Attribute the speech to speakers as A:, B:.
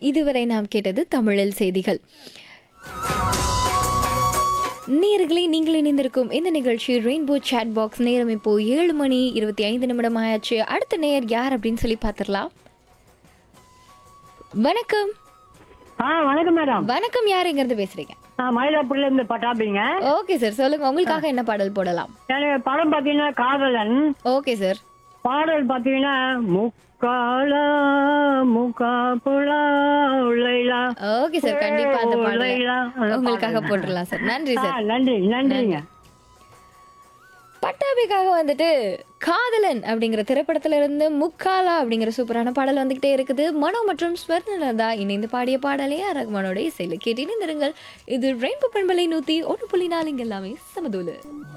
A: இதுவரை நாம் கேட்டது தமிழில் செய்திகள் நேயர்களே நீங்கள் இணைந்திருக்கும் இந்த நிகழ்ச்சி ரெயின்போ சேட் பாக்ஸ் நேரம் இப்போ ஏழு மணி இருபத்தி ஐந்து நிமிடம் ஆயாச்சு அடுத்த நேயர் யார் அப்படின்னு சொல்லி பார்த்துடலாம் வணக்கம்
B: ஆ வணக்கம் மேடம்
A: வணக்கம் யார் இருந்து பேசுறீங்க
B: நான் மயிலாப்பூர்ல இருந்து பட்டாபிங்க
A: ஓகே சார் சொல்லுங்க உங்களுக்காக என்ன பாடல் போடலாம்
B: எனக்கு படம் பாத்தீங்கன்னா காதலன்
A: ஓகே சார்
B: பாடல் பாத்தீங்கன்னா முக்காலா முக்கா புலா உள்ளைலா
A: ஓகே சார் கண்டிப்பா அந்த பாடல்
B: உள்ளைலா அந்த
A: உங்களுக்காக
B: பாடல்.
A: போட்டுடலாம் சார் நன்றி
B: ஆ,
A: சார்
B: நன்றி நன்றிங்க
A: பட்டாபிக்காக வந்துட்டு காதலன் அப்படிங்கிற திரைப்படத்துல இருந்து முக்காலா அப்படிங்கிற சூப்பரான பாடல் வந்துகிட்டே இருக்குது மனோ மற்றும் ஸ்வர்ணலதா இணைந்து பாடிய பாடலே ரகுமானோட இசையில கேட்டு இணைந்திருங்கள் இது ரெயின்போ பண்பலை நூத்தி ஒன்று புள்ளி நாலு இங்க எல்லாமே சமதூலு